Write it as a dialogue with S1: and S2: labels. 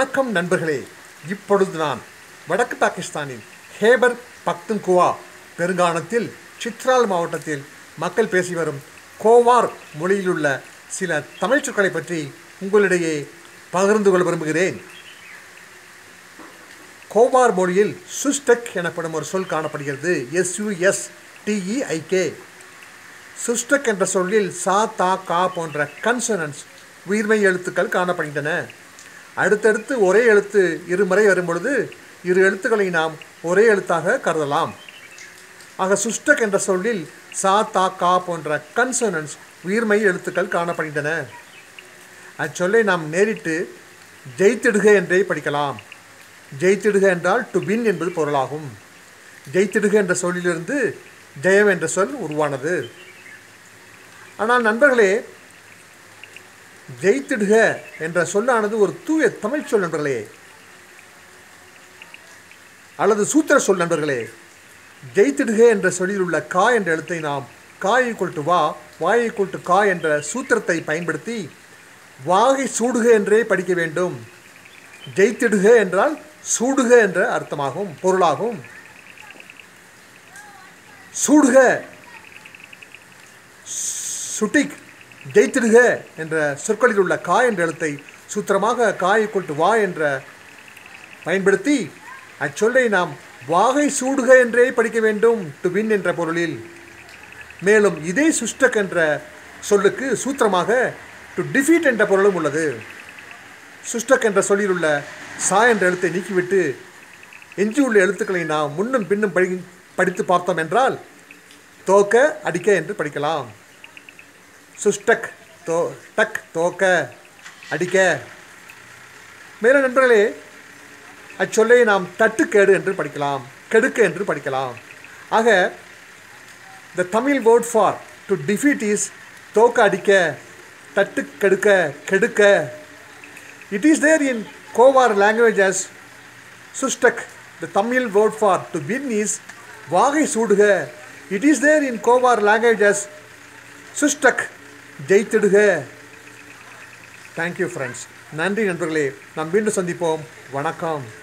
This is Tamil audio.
S1: வணக்கம் நண்பர்களே இப்பொழுது நான் வடக்கு பாகிஸ்தானின் ஹேபர் பக்துன்குவா பெருங்கானத்தில் சித்ரால் மாவட்டத்தில் மக்கள் பேசி வரும் கோவார் மொழியிலுள்ள சில தமிழ் சொற்களை பற்றி உங்களிடையே பகிர்ந்து கொள்ள விரும்புகிறேன் கோவார் மொழியில் சுஸ்டெக் எனப்படும் ஒரு சொல் காணப்படுகிறது எஸ்யூஎஸ் டிஇஐகே சுஸ்டக் என்ற சொல்லில் சா தா கா போன்ற கன்சனன்ஸ் உயிர்மை எழுத்துக்கள் காணப்படுகின்றன அடுத்தடுத்து ஒரே எழுத்து இருமுறை வரும்பொழுது இரு எழுத்துக்களை நாம் ஒரே எழுத்தாக கருதலாம் ஆக சுஸ்டக் என்ற சொல்லில் சா தா கா போன்ற கன்சனன்ஸ் உயிர்மை எழுத்துக்கள் காணப்படுகின்றன அச்சொல்லை நாம் நேரிட்டு ஜெயித்திடுக என்றே படிக்கலாம் ஜெயித்திடுக என்றால் டு பின் என்பது பொருளாகும் ஜெயித்திடுக என்ற சொல்லிலிருந்து ஜெயம் என்ற சொல் உருவானது ஆனால் நண்பர்களே ஜெயித்திடுக என்ற சொல்லானது ஒரு தூய தமிழ் சொல் நண்பர்களே அல்லது சூத்திர சொல் நண்பர்களே ஜெயித்திடுக என்ற சொல்லில் உள்ள கா என்ற எழுத்தை நாம் கா ஈக்குவல் டு வா வா ஈக்குவல் டு கா என்ற சூத்திரத்தை பயன்படுத்தி வாகை சூடுக என்றே படிக்க வேண்டும் ஜெயித்திடுக என்றால் சூடுக என்ற அர்த்தமாகும் பொருளாகும் சூடுக சுட்டிக் ஜெயித்திடுக என்ற சொற்களில் உள்ள கா என்ற எழுத்தை சூத்திரமாக காயை கொண்டு வா என்ற பயன்படுத்தி அச்சொல்லை நாம் வாகை சூடுக என்றே படிக்க வேண்டும் டு வின் என்ற பொருளில் மேலும் இதே சுஷ்டக் என்ற சொல்லுக்கு சூத்திரமாக டு டிஃபீட் என்ற பொருளும் உள்ளது சுஷ்டக் என்ற சொல்லில் உள்ள சா என்ற எழுத்தை நீக்கிவிட்டு எஞ்சியுள்ள எழுத்துக்களை நாம் முன்னும் பின்னும் படி படித்து பார்த்தோம் என்றால் தோக்க அடிக்க என்று படிக்கலாம் சுஷ்டக் தோ டக் தோக்க அடிக்க மேலும் நண்பர்களே அச்சொல்லை நாம் தட்டுக்கேடு என்று படிக்கலாம் கெடுக்க என்று படிக்கலாம் ஆக the Tamil word for to defeat is தோக்க அடிக்க தட்டு கெடுக்க கெடுக்க இட் இஸ் தேர் இன் கோவார் லாங்குவேஜ் அஸ் சுஷ்டக் the Tamil word for to win is வாகை சூடுக இட் இஸ் தேர் இன் கோவார் லாங்குவேஜ் அஸ் சுஷ்டக் ஜெயித்திடுக தேங்க்யூ ஃப்ரெண்ட்ஸ் நன்றி நண்பர்களே நாம் மீண்டும் சந்திப்போம் வணக்கம்